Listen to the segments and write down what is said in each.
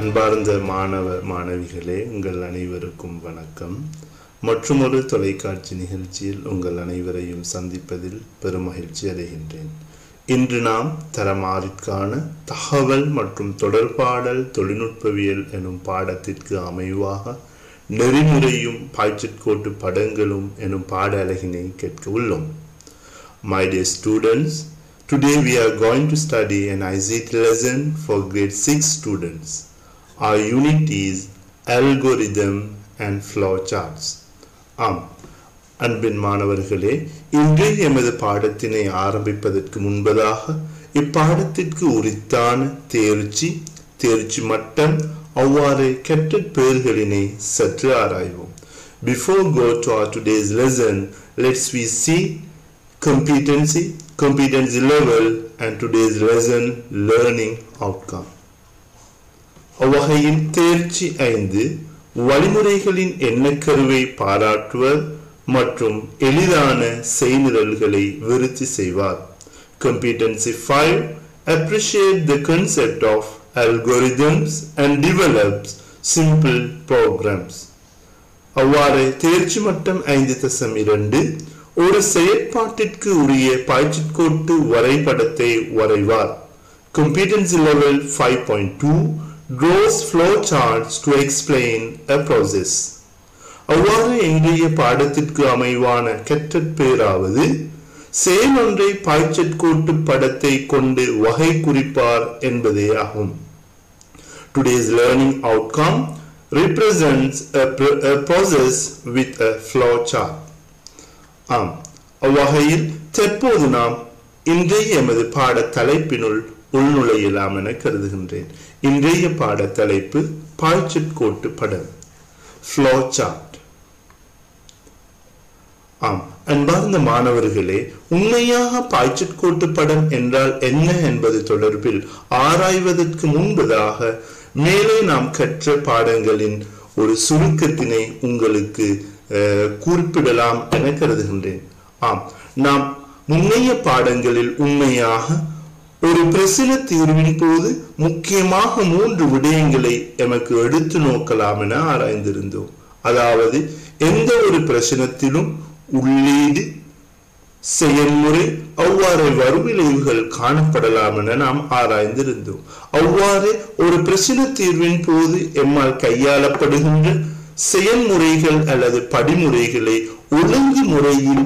அன்பார்ந்த மாணவ மாணவிகளே உங்கள் அனைவருக்கும் வணக்கம் மற்றுமொரு தொலைக்காட்சி நிகழ்ச்சியில் உங்கள் அனைவரையும் சந்திப்பதில் பெருமகிழ்ச்சி அடைகின்றேன் இன்று நாம் தரமாறிற்கான தகவல் மற்றும் தொடர்பாடல் தொழில்நுட்பவியல் எனும் பாடத்திற்கு அமைவாக நெறிமுறையும் பாய்ச்சற்கோட்டு படங்களும் எனும் பாட அலகினை கேட்க உள்ளோம் My dear students, today we are going to study an ICT lesson for grade 6 students. Our unit is Algorithm and Flow Charts. ஆம் அன்பின் மாணவர்களே இன்றைய எமது பாடத்தினை ஆரம்பிப்பதற்கு முன்பதாக இப்பாடத்திற்கு உரித்தான தேர்ச்சி தேர்ச்சி மட்டம் அவ்வாறு கெட்ட பெயர்களினை சற்று ஆராய்வோம் Before go to our today's lesson, let's we see competency, competency level, and today's lesson learning outcome. அவ்வகையில் தேர்ச்சி ஐந்து வழிமுறைகளின் எண்ணக்கருவை பாராட்டுவர் மற்றும் எளிதான செய்நிரல்களை விருத்தி செய்வார் competency 5 appreciate the concept of algorithms and develops simple programs அவ்வாறு தேர்ச்சி மட்டம் ஐந்து தசம் இரண்டு ஒரு செயற்பாட்டிற்கு உரிய பாய்ச்சிக்கோட்டு வரைபடத்தை வரைவார் competency level 5.2 draws flow charts to explain a process அவ்வாறு இன்றைய பாடத்திற்கு அமைவான கற்றற் பேராவது செயலொன்றை பாய்ச்சற்கோட்டு படத்தை கொண்டு வகை குறிப்பார் என்பதே ஆகும் Today's learning outcome represents a, pr- a process with a flow chart. ஆம் அவ்வகையில் தற்போது நாம் இன்றைய எமது பாட தலைப்பினுள் உள்நுழையலாம் என கருதுகின்றேன் இன்றைய பாட தலைப்பு பாய்ச்சற்கோட்டு படம் ஃப்ளோ சார்ட் ஆம் அன்பார்ந்த மாணவர்களே உண்மையாக பாய்ச்சற்கோட்டு படம் என்றால் என்ன என்பது தொடர்பில் ஆராய்வதற்கு முன்பதாக மேலே நாம் கற்ற பாடங்களின் ஒரு சுருக்கத்தினை உங்களுக்கு அஹ், குறிப்பிடலாம் என கருதுகின்றேன் ஆம் நாம் முன்னைய பாடங்களில் உண்மையாக ஒரு பிரசன தீர்வின் போது முக்கியமாக மூன்று விடயங்களை எமக்கு எடுத்து நோக்கலாம் என ஆராய்ந்திருந்தோம் அதாவது எந்த ஒரு பிரச்சனத்திலும் உள்ளீடு செயல்முறை அவ்வாறு வறுவிளைவுகள் காணப்படலாம் என நாம் ஆராய்ந்திருந்தோம் அவ்வாறு ஒரு பிரச்சனை தீர்வின் போது எம்மால் கையாளப்படுகின்ற செயல்முறைகள் அல்லது படிமுறைகளை ஒழுங்கு முறையில்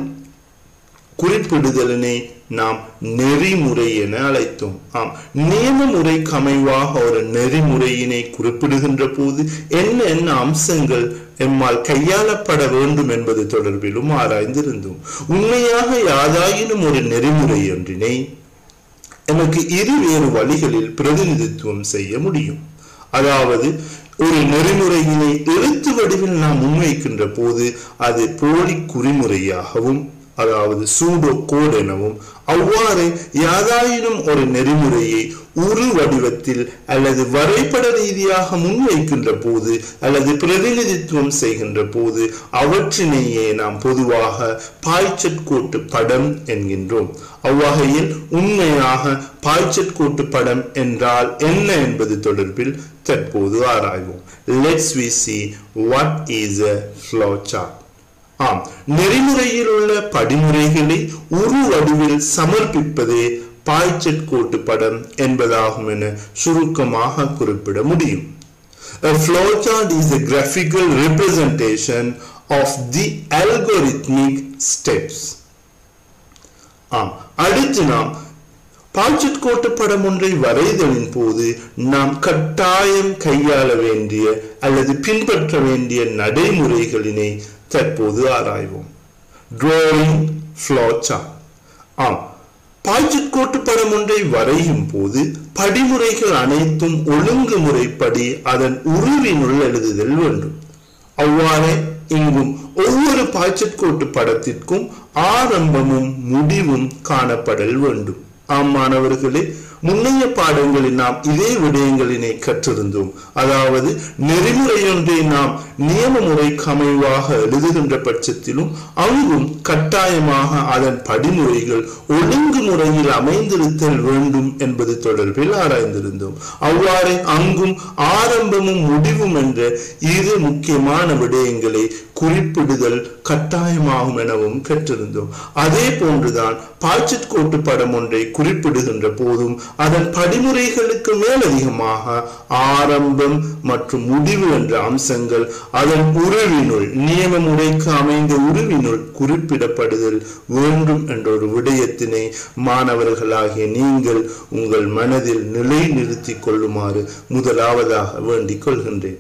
குறிப்பிடுதலினை நாம் நெறிமுறை என அழைத்தோம் ஆம் நியம முறைக்கு அமைவாக ஒரு நெறிமுறையினை குறிப்பிடுகின்ற போது என்ன என்ன அம்சங்கள் எம்மால் கையாளப்பட வேண்டும் என்பது தொடர்பிலும் ஆராய்ந்திருந்தோம் உண்மையாக யாதாயினும் ஒரு நெறிமுறை ஒன்றினை நமக்கு இரு வேறு வழிகளில் பிரதிநிதித்துவம் செய்ய முடியும் அதாவது ஒரு நெறிமுறையினை எழுத்து வடிவில் நாம் முன்வைக்கின்ற போது அது போலி குறிமுறையாகவும் அதாவது சூடோ கோட் எனவும் அவ்வாறு யாதாயினும் ஒரு நெறிமுறையை உரு வடிவத்தில் அல்லது வரைபட ரீதியாக முன்வைக்கின்ற போது அல்லது பிரதிநிதித்துவம் செய்கின்ற போது அவற்றினையே நாம் பொதுவாக பாய்ச்சற்கோட்டு படம் என்கின்றோம் அவ்வகையில் உண்மையாக பாய்ச்சற்கோட்டு படம் என்றால் என்ன என்பது தொடர்பில் தற்போது ஆராய்வோம் let's we see what is a flow chart ஆம் நெறிமுறையில் உள்ள படிமுறைகளை உரு வடிவில் சமர்ப்பிப்பதே பாய்ச்சற்கோட்டு படம் என்பதாகும் என சுருக்கமாக குறிப்பிட முடியும் A flowchart is a graphical representation of the algorithmic steps. ஆம் அடுத்து நாம் பாய்ச்சற்கோட்டு படம் ஒன்றை வரைதலின் போது நாம் கட்டாயம் கையாள வேண்டிய அல்லது பின்பற்ற வேண்டிய நடைமுறைகளினை தற்போது ஆராய்வோம் drawing flow chart ஆம் பாய்ச்சற்கோட்டு படம் ஒன்றை வரையும் போது படிமுறைகள் அனைத்தும் ஒழுங்குமுறைப்படி அதன் உருவினுள் எழுதுதல் வேண்டும் அவ்வாறே இங்கும் ஒவ்வொரு பாய்ச்சற்கோட்டு படத்திற்கும் ஆரம்பமும் முடிவும் காணப்படல் வேண்டும் ஆம் மாணவர்களே முன்னைய பாடங்களில் நாம் இதே விடயங்களினை கற்றிருந்தோம் அதாவது நெறிமுறையொன்றை நாம் நியம முறைக்கு அமைவாக எழுதுகின்ற பட்சத்திலும் அங்கும் கட்டாயமாக அதன் படிமுறைகள் ஒழுங்கு முறையில் அமைந்திருத்தல் வேண்டும் என்பது தொடர்பில் ஆராய்ந்திருந்தோம் அவ்வாறே அங்கும் ஆரம்பமும் முடிவும் என்ற இரு முக்கியமான விடயங்களை குறிப்பிடுதல் கட்டாயமாகும் எனவும் கற்றிருந்தோம் அதே போன்றுதான் பாய்ச்சட் கோட்டு படம் ஒன்றை குறிப்பிடுகின்ற போதும் அதன் படிமுறைகளுக்கு மேலதிகமாக ஆரம்பம் மற்றும் முடிவு என்ற அம்சங்கள் அதன் உறவினுள் நியம முறைக்கு அமைந்த உறவினுள் குறிப்பிடப்படுதல் வேண்டும் என்ற ஒரு விடயத்தினை மாணவர்களாகிய நீங்கள் உங்கள் மனதில் நிலைநிறுத்திக் கொள்ளுமாறு முதலாவதாக வேண்டிக் கொள்கின்றேன்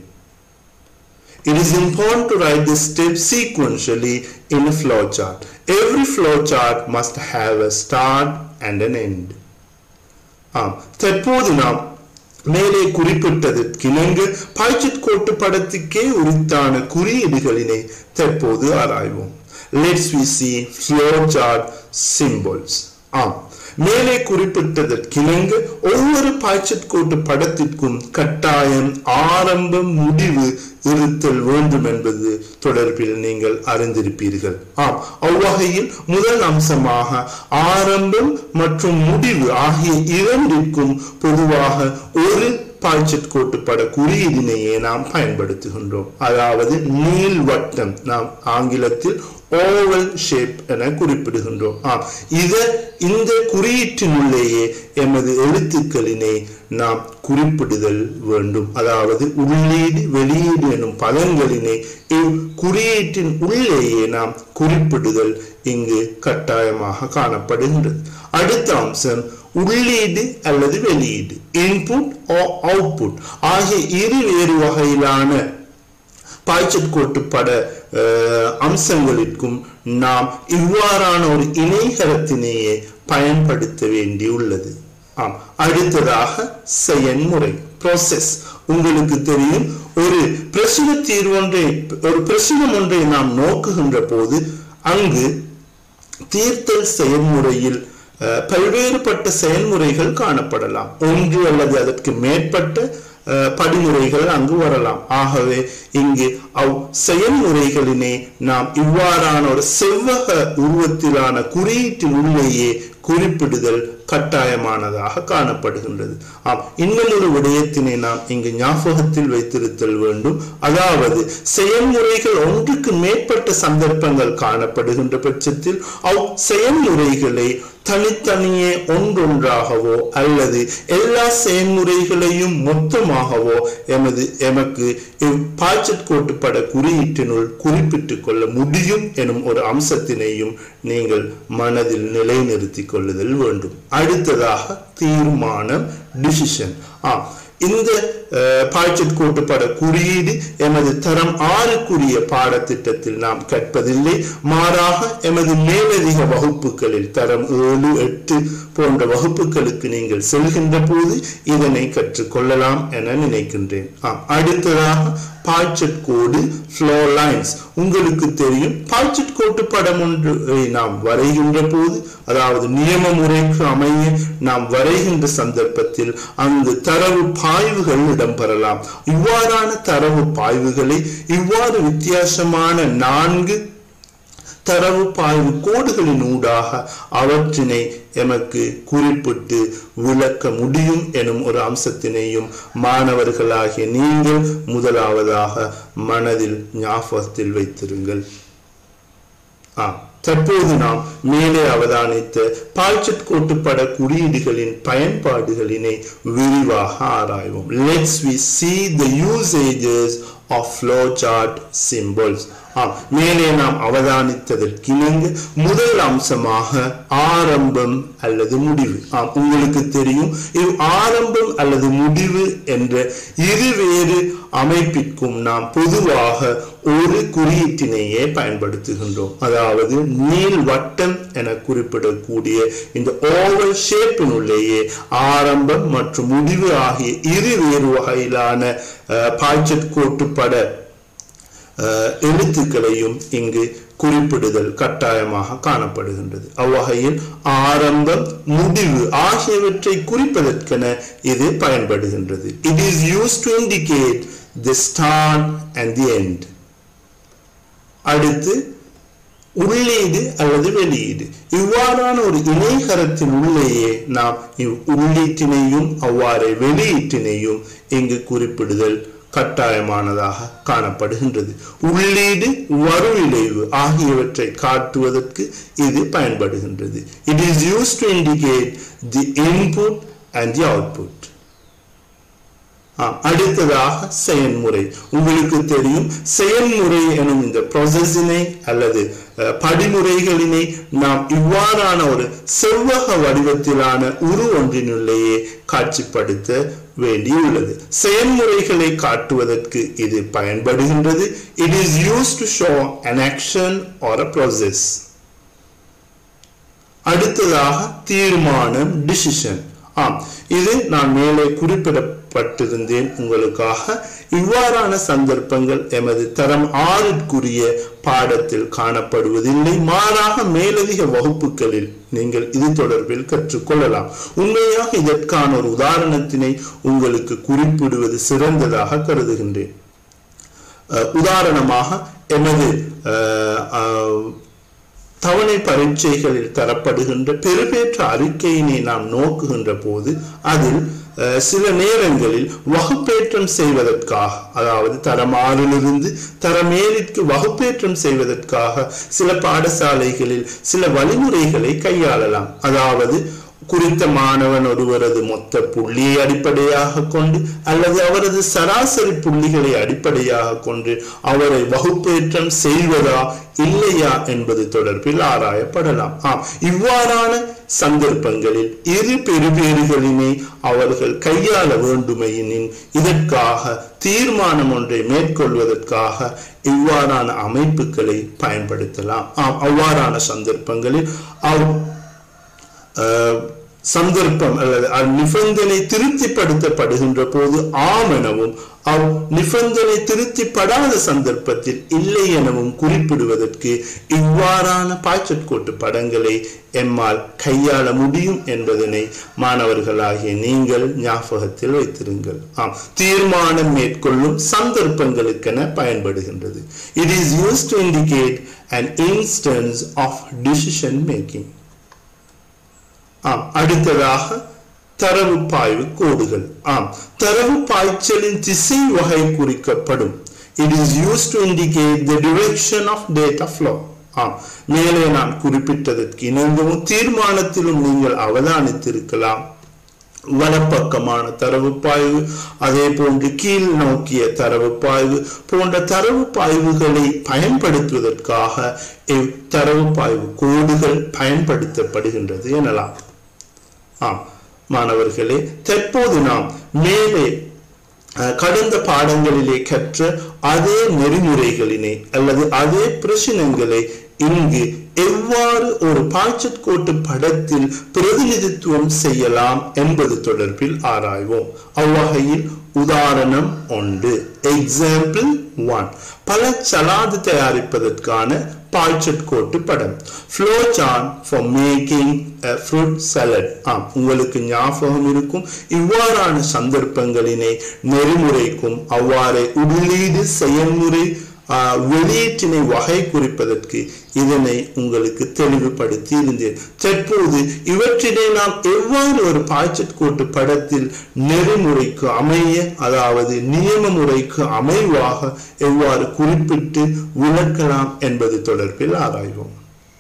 It is important to write the steps sequentially in a flowchart. Every flowchart must have a start and an end. ஆம் தற்போது நாம் மேலே குறிப்பிட்டதற்கிணங்க பாய்ச்சட் கோட்டு படத்துக்கே உரித்தான குறியீடுகளினை தற்போது ஆராய்வோம் let's we see flow chart symbols ஆம் மேலே குறிப்பிட்டதற்கிணங்க ஒவ்வொரு பாய்ச்சட் கோட்டு படத்திற்கும் கட்டாயம் ஆரம்பம் முடிவு இருத்தல் வேண்டும் என்பது தொடர்பில் நீங்கள் அறிந்திருப்பீர்கள் ஆம் அவ்வகையில் முதல் அம்சமாக ஆரம்பம் மற்றும் முடிவு ஆகிய இரண்டிற்கும் பொதுவாக ஒரு பாய்ச்சட் கோட்டுப்பட குறியீடினையே நாம் பயன்படுத்துகின்றோம் அதாவது நீள்வட்டம் நாம் ஆங்கிலத்தில் ஓவல் ஷேப் என குறிப்பிடுகின்றோம் ஆம் இத இந்த குறியீட்டினுள்ளேயே எமது எழுத்துக்களினை நாம் குறிப்பிடுதல் வேண்டும் அதாவது உள்ளீடு வெளியீடு எனும் பதங்களினை இவ் குறியீட்டின் உள்ளேயே நாம் குறிப்பிடுதல் இங்கு கட்டாயமாக காணப்படுகின்றது அடுத்த அம்சம் உள்ளீடு அல்லது வெளியீடு இன்புட் அவுட்புட் ஆகிய இரு வேறு வகையிலான பாய்ச்சல் கோட்டுப்பட அம்சங்களிற்கும் நாம் இவ்வாறான ஒரு இணைகரத்தினையே பயன்படுத்த வேண்டியுள்ளது ஆம் அடுத்ததாக செயன்முறை ப்ராசஸ் உங்களுக்கு தெரியும் ஒரு பிரச்சனை தீர்வொன்றை ஒரு பிரச்சனம் ஒன்றை நாம் நோக்குகின்ற போது அங்கு தீர்த்தல் செயல்முறையில் பல்வேறுபட்ட செயல்முறைகள் காணப்படலாம் ஒன்று அல்லது அதற்கு மேற்பட்ட படிமுறைகள் அங்கு வரலாம் ஆகவே இங்கு அவ் செயல்முறைகளினை நாம் இவ்வாறான ஒரு செவ்வக உருவத்திலான குறியீட்டின் உள்ளேயே குறிப்பிடுதல் கட்டாயமானதாக காணப்படுகின்றது ஆம் இன்னும் ஒரு விடயத்தினை நாம் இங்கு ஞாபகத்தில் வைத்திருத்தல் வேண்டும் அதாவது செயல்முறைகள் ஒன்றுக்கு மேற்பட்ட சந்தர்ப்பங்கள் காணப்படுகின்ற பட்சத்தில் அவ் செயல்முறைகளை தனித்தனியே ஒன்றொன்றாகவோ அல்லது எல்லா செயல்முறைகளையும் மொத்தமாகவோ எமது எமக்கு பாய்ச்சட் கோட்டுப்பட குறியீட்டினுள் குறிப்பிட்டுக் கொள்ள முடியும் எனும் ஒரு அம்சத்தினையும் நீங்கள் மனதில் நிலைநிறுத்திக் கொள்ளுதல் வேண்டும் அடுத்ததாக தீர்மானம் டிசிஷன் ஆ இந்த பாய்ச்சல் கோட்டுப்பட குறியீடு எமது தரம் ஆறுக்குரிய பாடத்திட்டத்தில் நாம் கற்பதில்லை மாறாக எமது மேலதிக வகுப்புகளில் தரம் ஏழு எட்டு போன்ற வகுப்புகளுக்கு நீங்கள் செல்கின்ற போது இதனை கற்றுக்கொள்ளலாம் என நினைக்கின்றேன் ஆம் அடுத்ததாக பாய்ச்சட் கோடு ஃப்ளோ லைன்ஸ் உங்களுக்கு தெரியும் பாய்ச்சட் கோட்டு படம் ஒன்றை நாம் வரைகின்ற போது அதாவது நியம முறைக்கு அமைய நாம் வரைகின்ற சந்தர்ப்பத்தில் அங்கு தரவு பாய்வுகள் இடம்பெறலாம் இவ்வாறான தரவு பாய்வுகளை இவ்வாறு வித்தியாசமான நான்கு தரவு பாய்வு கோடுகளின் ஊடாக அவற்றினை எமக்கு குறிப்பிட்டு விளக்க முடியும் எனும் ஒரு அம்சத்தினையும் மாணவர்களாகிய நீங்கள் முதலாவதாக மனதில் ஞாபகத்தில் வைத்திருங்கள் ஆ தற்போது நாம் மேலே அவதானித்த பாய்ச்சட் கோட்டுப்பட குறியீடுகளின் பயன்பாடுகளினை விரிவாக ஆராய்வோம் let's we see the usages of flowchart symbols ஆம் மேலே நாம் அவதானித்ததற்கிணங்க முதல் அம்சமாக ஆரம்பம் அல்லது முடிவு ஆம் உங்களுக்கு தெரியும் இது ஆரம்பம் அல்லது முடிவு என்ற இருவேறு அமைப்பிற்கும் நாம் பொதுவாக ஒரு குறியீட்டினையே பயன்படுத்துகின்றோம் அதாவது நீள் வட்டம் என குறிப்பிடக்கூடிய இந்த ஓவல் ஷேப்பினுள்ளேயே ஆரம்பம் மற்றும் முடிவு ஆகிய இரு வேறு வகையிலான பாய்ச்சட் கோட்டுப்பட எழுத்துக்களையும் இங்கு குறிப்பிடுதல் கட்டாயமாக காணப்படுகின்றது அவ்வகையில் ஆரம்பம் முடிவு ஆகியவற்றை குறிப்பதற்கென இது பயன்படுகின்றது it is use to indicate the start and the end அடுத்து உள்ளீடு அல்லது வெளியீடு இவ்வாறான ஒரு இணைகரத்தின் உள்ளேயே நாம் இவ் உள்ளீட்டினையும் அவ்வாறே வெளியீட்டினையும் இங்கு குறிப்பிடுதல் கட்டாயமானதாக காணப்படுகின்றது உள்ளீடு வருவிளைவு ஆகியவற்றை காட்டுவதற்கு இது பயன்படுகின்றது it is use to indicate the input and the output அடுத்ததாக செயல்முறை உங்களுக்கு தெரியும் செயல்முறை எனும் இந்த ப்ரொசஸினை அல்லது படிமுறைகளினை நாம் இவ்வாறான ஒரு செவ்வக வடிவத்திலான உரு ஒன்றினுள்ளேயே காட்சிப்படுத்த வேண்டியுள்ளது செயல்முறைகளை காட்டுவதற்கு இது பயன்படுகின்றது it is use to show an action or a process அடுத்ததாக தீர்மானம் டிசிஷன் ஆம் இது நான் மேலே குறிப்பிடப்பட்டிருந்தேன் உங்களுக்காக இவ்வாறான சந்தர்ப்பங்கள் எமது தரம் ஆறுக்குரிய பாடத்தில் காணப்படுவதில்லை மாறாக மேலதிக வகுப்புகளில் நீங்கள் இது தொடர்பில் கற்றுக்கொள்ளலாம் உண்மையாக இதற்கான ஒரு உதாரணத்தினை உங்களுக்கு குறிப்பிடுவது சிறந்ததாக கருதுகின்றேன் உதாரணமாக எமது தவணை பரீட்சைகளில் தரப்படுகின்ற பெருபேற்ற அறிக்கையினை நாம் நோக்குகின்ற போது அதில் சில நேரங்களில் வகுப்பேற்றம் செய்வதற்காக அதாவது தரம் ஆறிலிருந்து தரமேலிற்கு வகுப்பேற்றம் செய்வதற்காக சில பாடசாலைகளில் சில வழிமுறைகளை கையாளலாம் அதாவது குறித்த மாணவன் ஒருவரது மொத்த புள்ளியை அடிப்படையாக கொண்டு அல்லது அவரது சராசரி புள்ளிகளை அடிப்படையாக கொண்டு அவரை வகுப்பேற்றம் செய்வதா இல்லையா என்பது தொடர்பில் ஆராயப்படலாம் ஆம் இவ்வாறான சந்தர்ப்பங்களில் இரு பெறுபேறுகளினை அவர்கள் கையாள வேண்டுமையினின் இதற்காக தீர்மானம் ஒன்றை மேற்கொள்வதற்காக இவ்வாறான அமைப்புகளை பயன்படுத்தலாம் ஆம் அவ்வாறான சந்தர்ப்பங்களில் அவ் சந்தர்ப்பம் அல்லது நிபந்தனை திருப்திப்படுத்தப்படுகின்ற போது ஆம் எனவும் அவ் நிபந்தனை திருப்திப்படாத சந்தர்ப்பத்தில் இல்லை எனவும் குறிப்பிடுவதற்கு இவ்வாறான பாய்ச்சற்கோட்டு படங்களை எம்மால் கையாள முடியும் என்பதனை மாணவர்களாகிய நீங்கள் ஞாபகத்தில் வைத்திருங்கள் ஆம் தீர்மானம் மேற்கொள்ளும் சந்தர்ப்பங்களுக்கென பயன்படுகின்றது it is use to indicate an instance of decision making ஆம் அடுத்ததாக தரவு பாய்வு கோடுகள் ஆம் தரவு பாய்ச்சலின் திசை வகை குறிக்கப்படும் it is use to indicate the direction of data flow ஆம் மேலே நான் குறிப்பிட்டதற்கு இணங்கவும் தீர்மானத்திலும் நீங்கள் அவதானித்திருக்கலாம் வலப்பக்கமான தரவு பாய்வு அதே போன்று கீழ் நோக்கிய தரவு பாய்வு போன்ற தரவு பாய்வுகளை பயன்படுத்துவதற்காக தரவு பாய்வு கோடுகள் பயன்படுத்தப்படுகின்றது எனலாம் ஆம் மாணவர்களே தற்போது நாம் மேலே கடந்த பாடங்களிலே கற்ற அதே நெறிமுறைகளினை அல்லது அதே பிரச்சனைகளை இங்கு எவ்வாறு ஒரு பாய்ச்சற்கோட்டு படத்தில் பிரதிநிதித்துவம் செய்யலாம் என்பது தொடர்பில் ஆராய்வோம் அவ்வகையில் உதாரணம் ஒன்று எக்ஸாம்பிள் ஒன் பல சலாது தயாரிப்பதற்கான பாய்ச்சற்கோட்டு படம் flow chart for making fruit salad ஆம் உங்களுக்கு ஞாபகம் இருக்கும் இவ்வாறான சந்தர்ப்பங்களினை நெறிமுறைக்கும் அவ்வாறே உள்ளீடு செயல்முறை வெளியீட்டினை வகை குறிப்பதற்கு இதனை உங்களுக்கு தெளிவுபடுத்தி இருந்தேன் தற்போது இவற்றினை நாம் எவ்வாறு ஒரு பாய்ச்சற்கோட்டு படத்தில் நெறிமுறைக்கு அமைய அதாவது நியம முறைக்கு அமைவாக எவ்வாறு குறிப்பிட்டு விளக்கலாம் என்பது தொடர்பில் ஆராய்வோம்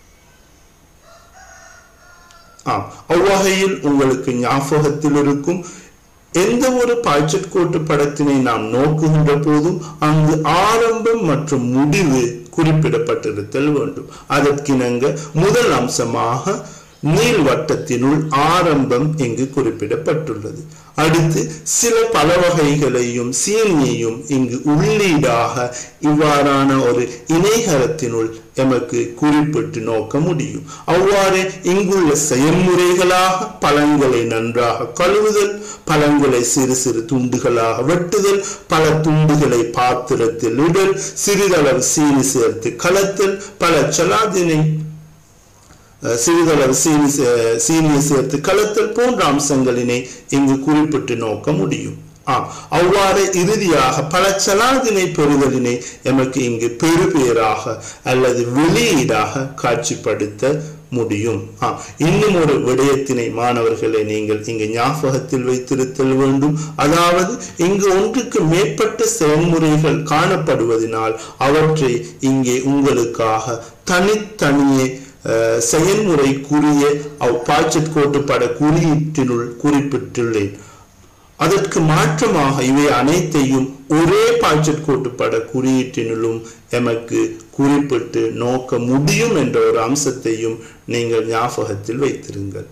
ஆம் அவ்வகையில் உங்களுக்கு ஞாபகத்தில் இருக்கும் எந்த ஒரு பாய்ச்சற்கோட்டு படத்தினை நாம் நோக்குகின்ற போதும் அங்கு ஆரம்பம் மற்றும் முடிவு குறிப்பிடப்பட்டிருத்தல் வேண்டும் அதற்கிணங்க முதல் அம்சமாக நீள்வட்டத்தினுள் ஆரம்பம் இங்கு குறிப்பிடப்பட்டுள்ளது அடுத்து சில பல வகைகளையும் சீனியையும் இங்கு உள்ளீடாக இவ்வாறான ஒரு இணைகரத்தினுள் எமக்கு குறிப்பிட்டு நோக்க முடியும் அவ்வாறு இங்குள்ள செயல்முறைகளாக பழங்களை நன்றாக கழுவுதல் பழங்களை சிறு சிறு துண்டுகளாக வெட்டுதல் பல துண்டுகளை பாத்திரத்தில் இடல் சிறிதளவு சீனி சேர்த்து கலத்தல் பல சலாதினை சிறிதளவு சீனி சீனியை சேர்த்து கலத்தல் போன்ற அம்சங்களினை இங்கு குறிப்பிட்டு நோக்க முடியும் அவ்வாறு இறுதியாக பல சலாதினை பெறுதலினை எமக்கு இங்கு பெருபேராக அல்லது வெளியீடாக காட்சிப்படுத்த முடியும் இன்னும் ஒரு விடயத்தினை மாணவர்களை நீங்கள் இங்கு ஞாபகத்தில் வைத்திருத்தல் வேண்டும் அதாவது இங்கு ஒன்றுக்கு மேற்பட்ட செயல்முறைகள் காணப்படுவதனால் அவற்றை இங்கே உங்களுக்காக தனித்தனியே செயல்முறைக்குரிய பாய்ச்சட் கோட்டுப்பட குறியீட்டினுள் குறிப்பிட்டுள்ளேன் அதற்கு மாற்றமாக இவை அனைத்தையும் ஒரே பாய்ச்சட் கோட்டுப்பட குறியீட்டினுள்ளும் எமக்கு குறிப்பிட்டு நோக்க முடியும் என்ற ஒரு அம்சத்தையும் நீங்கள் ஞாபகத்தில் வைத்திருங்கள்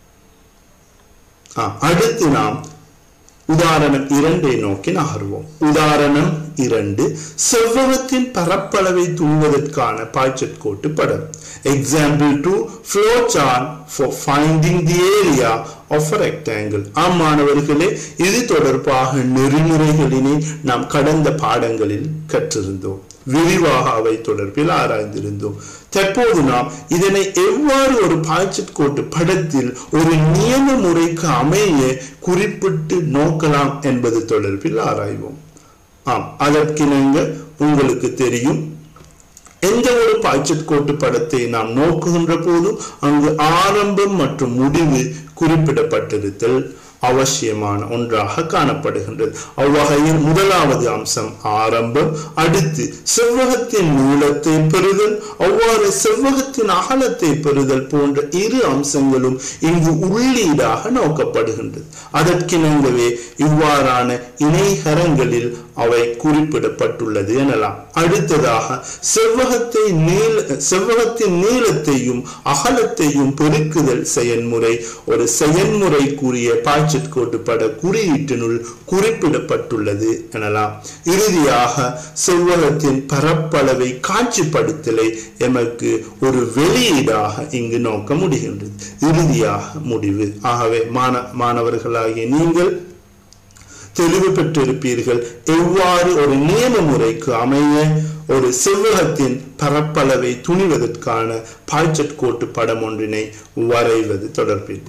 அடுத்து நாம் உதாரணம் இரண்டை நோக்கி நகர்வோம் உதாரணம் இரண்டு செவ்வகத்தின் பரப்பளவை தூங்குவதற்கான பாய்ச்சட் கோட்டு படம் example two flow chart for finding the area of rectangle ஆம் மாணவர்களே இது தொடர்பாக நெறிமுறைகளினை நாம் கடந்த பாடங்களில் கற்றிருந்தோம் விரிவாக அவை தொடர்பில் ஆராய்ந்திருந்தோம் தற்போது நாம் இதனை எவ்வாறு ஒரு பாய்ச்சட் கோட்டு படத்தில் ஒரு நியம முறைக்கு அமைய குறிப்பிட்டு நோக்கலாம் என்பது தொடர்பில் ஆராய்வோம் ஆம் அதற்கிணங்க உங்களுக்கு தெரியும் எந்த ஒரு பாய்ச்சட் கோட்டு படத்தை நாம் நோக்குகின்ற போதும் அங்கு ஆரம்பம் மற்றும் முடிவு குறிப்பிடப்பட்டிருத்தல் அவசியமான ஒன்றாக காணப்படுகின்றது அவ்வகையில் முதலாவது அம்சம் ஆரம்பம் அடுத்து செவ்வகத்தின் நீளத்தை பெறுதல் அவ்வாறு செவ்வகத்தின் அகலத்தை பெறுதல் போன்ற இரு அம்சங்களும் இங்கு உள்ளீடாக நோக்கப்படுகின்றது அதற்கிணங்கவே இவ்வாறான இணைகரங்களில் அவை குறிப்பிடப்பட்டுள்ளது எனலாம் அடுத்ததாக செவ்வகத்தை நீள செவ்வகத்தின் நீளத்தையும் அகலத்தையும் பெருக்குதல் செயல்முறை ஒரு செயல்முறைக்குரிய பாய்ச்சட் கோட்டுப்பட குறியீட்டினுள் குறிப்பிடப்பட்டுள்ளது எனலாம் இறுதியாக செவ்வகத்தின் பரப்பளவை காட்சிப்படுத்தலை எமக்கு ஒரு வெளியீடாக இங்கு நோக்க முடிகின்றது இறுதியாக முடிவு ஆகவே மாண மாணவர்களாகிய நீங்கள் தெளிவு பெற்றிருப்பீர்கள் எவ்வாறு ஒரு நியம முறைக்கு அமைய ஒரு செவ்வகத்தின் பரப்பளவை துணிவதற்கான பாய்ச்சட் கோட்டு படம் ஒன்றினை வரைவது தொடர்பில்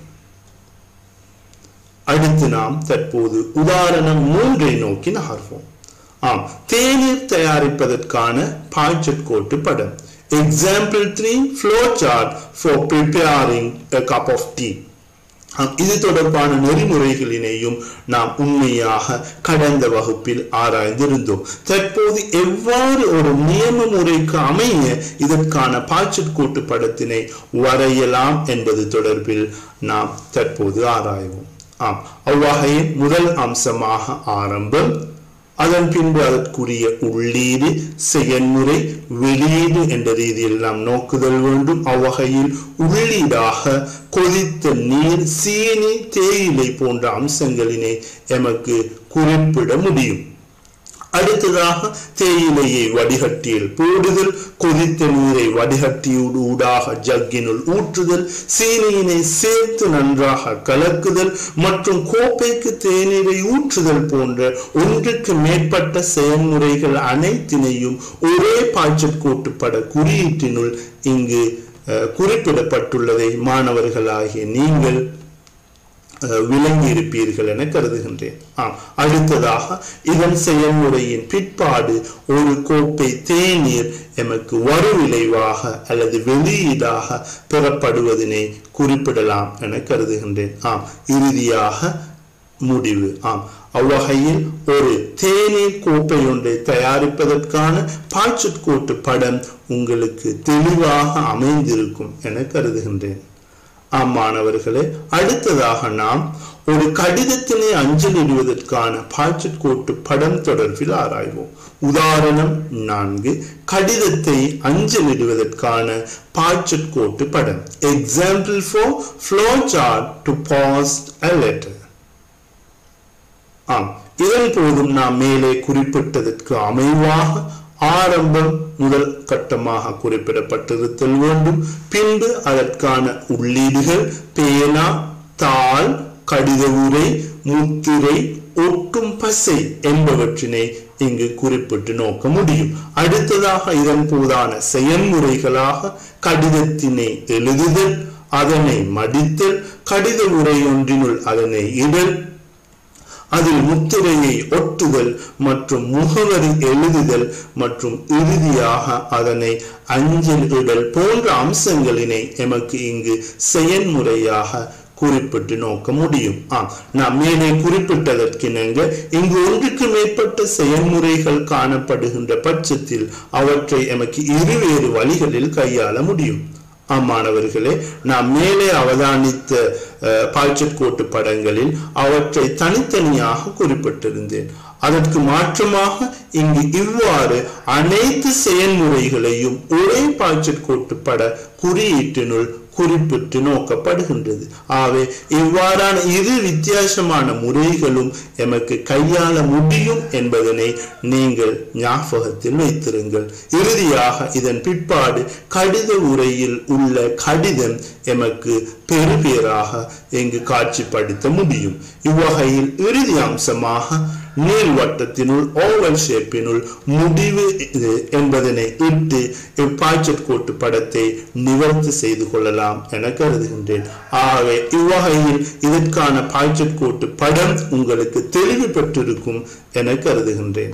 அடுத்து நாம் தற்போது உதாரணம் மூன்றை நோக்கி நகர்வோம் ஆம் தேநீர் தயாரிப்பதற்கான பாய்ச்சட் கோட்டு படம் example three flow chart for preparing a cup of tea இது தொடர்பான நெறிமுறைகளினையும் நாம் உண்மையாக கடந்த வகுப்பில் ஆராய்ந்திருந்தோம் தற்போது எவ்வாறு ஒரு நியம முறைக்கு அமைய இதற்கான பாய்ச்சட் கூட்டு படத்தினை வரையலாம் என்பது தொடர்பில் நாம் தற்போது ஆராய்வோம் ஆம் அவ்வகையில் முதல் அம்சமாக ஆரம்பம் அதன் பின்பு அதற்குரிய உள்ளீடு செயல்முறை வெளியீடு என்ற ரீதியில் நாம் நோக்குதல் வேண்டும் அவ்வகையில் உள்ளீடாக கொதித்த நீர் சீனி தேயிலை போன்ற அம்சங்களினை எமக்கு குறிப்பிட முடியும் அடுத்ததாக தேயிலையை வடிகட்டியில் போடுதல் கொதித்த நீரை வடிகட்டியோடு ஊடாக ஜக்கினுள் ஊற்றுதல் சீனியினை சேர்த்து நன்றாக கலக்குதல் மற்றும் கோப்பைக்கு தேநீரை ஊற்றுதல் போன்ற ஒன்றுக்கு மேற்பட்ட செயல்முறைகள் அனைத்தினையும் ஒரே பாய்ச்சல் கோட்டுப்பட குறியீட்டினுள் இங்கு குறிப்பிடப்பட்டுள்ளதை மாணவர்களாகிய நீங்கள் விளங்கி இருப்பீர்கள் என கருதுகின்றேன் ஆம் அடுத்ததாக இதன் செயல்முறையின் பிற்பாடு ஒரு கோப்பை தேநீர் எமக்கு வறுவிளைவாக அல்லது வெளியீடாக பெறப்படுவதனை குறிப்பிடலாம் என கருதுகின்றேன் ஆம் இறுதியாக முடிவு ஆம் அவ்வகையில் ஒரு தேநீர் கோப்பை ஒன்றை தயாரிப்பதற்கான பாய்ச்சட் கோட்டு படம் உங்களுக்கு தெளிவாக அமைந்திருக்கும் என கருதுகின்றேன் ஆம் மாணவர்களே அடுத்ததாக நாம் ஒரு கடிதத்தினை அஞ்சலிடுவதற்கான பாய்ச்சற்கோட்டு படம் தொடர்பில் ஆராய்வோம் உதாரணம் நான்கு கடிதத்தை அஞ்சலிடுவதற்கான பாய்ச்சற்கோட்டு படம் example for flow chart to post a letter ஆம் இதன் போதும் நாம் மேலே குறிப்பிட்டதற்கு அமைவாக ஆரம்பம் முதல் கட்டமாக குறிப்பிடப்பட்டிருத்தல் வேண்டும் பின்பு அதற்கான உள்ளீடுகள் பேனா தாள் கடித உரை முத்திரை ஒட்டும் பசை என்பவற்றினை இங்கு குறிப்பிட்டு நோக்க முடியும் அடுத்ததாக இதன் போதான செயல்முறைகளாக கடிதத்தினை எழுதுதல் அதனை மடித்தல் கடித உரை ஒன்றினுள் அதனை இடல் அதில் முத்திரையை ஒட்டுதல் மற்றும் முகவரி எழுதுதல் மற்றும் இறுதியாக அதனை அஞ்சல் இடல் போன்ற அம்சங்களினை எமக்கு இங்கு செயல்முறையாக குறிப்பிட்டு நோக்க முடியும் ஆம் நாம் மேலே குறிப்பிட்டதற்கிணங்க இங்கு ஒன்றுக்கு மேற்பட்ட செயல்முறைகள் காணப்படுகின்ற பட்சத்தில் அவற்றை எமக்கு இருவேறு வழிகளில் கையாள முடியும் மாணவர்களே நாம் மேலே அவதானித்த பாய்ச்சற்கோட்டு படங்களில் அவற்றை தனித்தனியாக குறிப்பிட்டிருந்தேன் அதற்கு மாற்றமாக இங்கு இவ்வாறு அனைத்து செயல்முறைகளையும் ஒரே பாய்ச்சற்கோட்டு பட குறியீட்டினுள் குறிப்பிட்டு நோக்கப்படுகின்றது ஆகவே இவ்வாறான இரு வித்தியாசமான முறைகளும் எமக்கு கையாள முடியும் என்பதனை நீங்கள் ஞாபகத்தில் வைத்திருங்கள் இறுதியாக இதன் பிற்பாடு கடித உரையில் உள்ள கடிதம் எமக்கு பெருபேராக இங்கு காட்சிப்படுத்த முடியும் இவ்வகையில் இறுதி அம்சமாக நீள்வட்டத்தினுள் ஓவல் ஷேப்பினுள் முடிவு இது என்பதனை இட்டு இப்பாய்ச்சற்கோட்டு படத்தை நிவர்த்தி செய்து கொள்ளலாம் என கருதுகின்றேன் ஆகவே இவ்வகையில் இதற்கான பாய்ச்சற்கோட்டு படம் உங்களுக்கு தெளிவு பெற்றிருக்கும் என கருதுகின்றேன்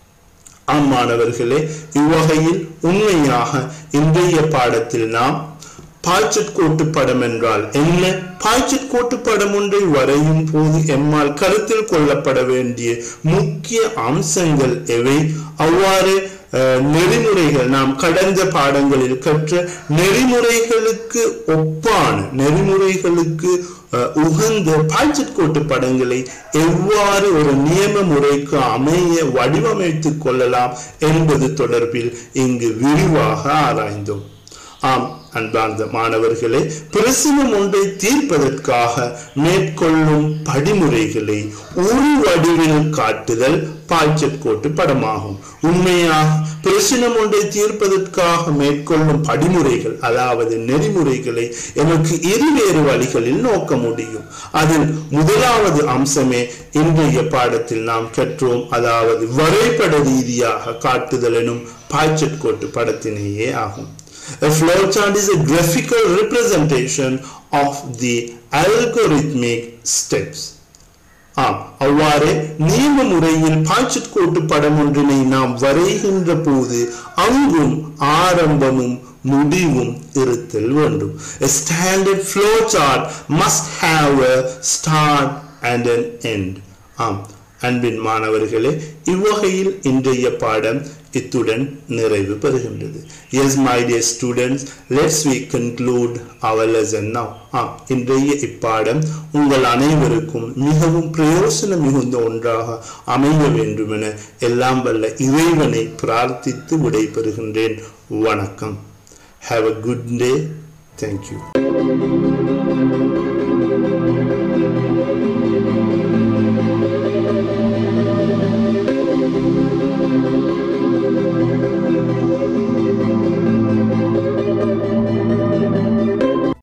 ஆம் மாணவர்களே இவ்வகையில் உண்மையாக இன்றைய பாடத்தில் நாம் பாய்ச்சற்கோட்டு படம் என்றால் என்ன பாய்ச்சற்கோட்டு படம் ஒன்றை வரையும் போது எம்மால் கருத்தில் கொள்ளப்பட வேண்டிய முக்கிய அம்சங்கள் எவை அவ்வாறு நெறிமுறைகள் நாம் கடந்த பாடங்களில் கற்ற நெறிமுறைகளுக்கு ஒப்பான நெறிமுறைகளுக்கு உகந்த பாய்ச்சற்கோட்டு படங்களை எவ்வாறு ஒரு நியம முறைக்கு அமைய வடிவமைத்துக் கொள்ளலாம் என்பது தொடர்பில் இங்கு விரிவாக ஆராய்ந்தோம் ஆம் அன்பார்ந்த மாணவர்களே பிரசனம் ஒன்றை தீர்ப்பதற்காக மேற்கொள்ளும் படிமுறைகளை ஒரு வடிவில் காட்டுதல் பாய்ச்சற்கோட்டு படமாகும் உண்மையாக பிரச்சனம் ஒன்றை தீர்ப்பதற்காக மேற்கொள்ளும் படிமுறைகள் அதாவது நெறிமுறைகளை எனக்கு இருவேறு வழிகளில் நோக்க முடியும் அதில் முதலாவது அம்சமே இன்றைய பாடத்தில் நாம் கற்றோம் அதாவது வரைபட ரீதியாக காட்டுதல் எனும் பாய்ச்சற்கோட்டு படத்தினேயே ஆகும் A flowchart is a graphical representation of the algorithmic steps. ஆம் அவ்வாறு நியம முறையில் பாய்ச்சற்கோட்டு படம் ஒன்றினை நாம் வரைகின்ற போது அங்கும் ஆரம்பமும் முடிவும் இருத்தல் வேண்டும் A standard flow chart must have a start and an end. ஆம் அன்பின் மாணவர்களே இவ்வகையில் இன்றைய பாடம் இத்துடன் நிறைவு பெறுகின்றது yes my dear students let's we conclude our lesson now ஆ இன்றைய இப்பாடம் உங்கள் அனைவருக்கும் மிகவும் பிரயோசனம் மிகுந்த ஒன்றாக அமைய வேண்டுமென எல்லாம் வல்ல இறைவனை பிரார்த்தித்து விடைபெறுகின்றேன் வணக்கம் have a good day thank you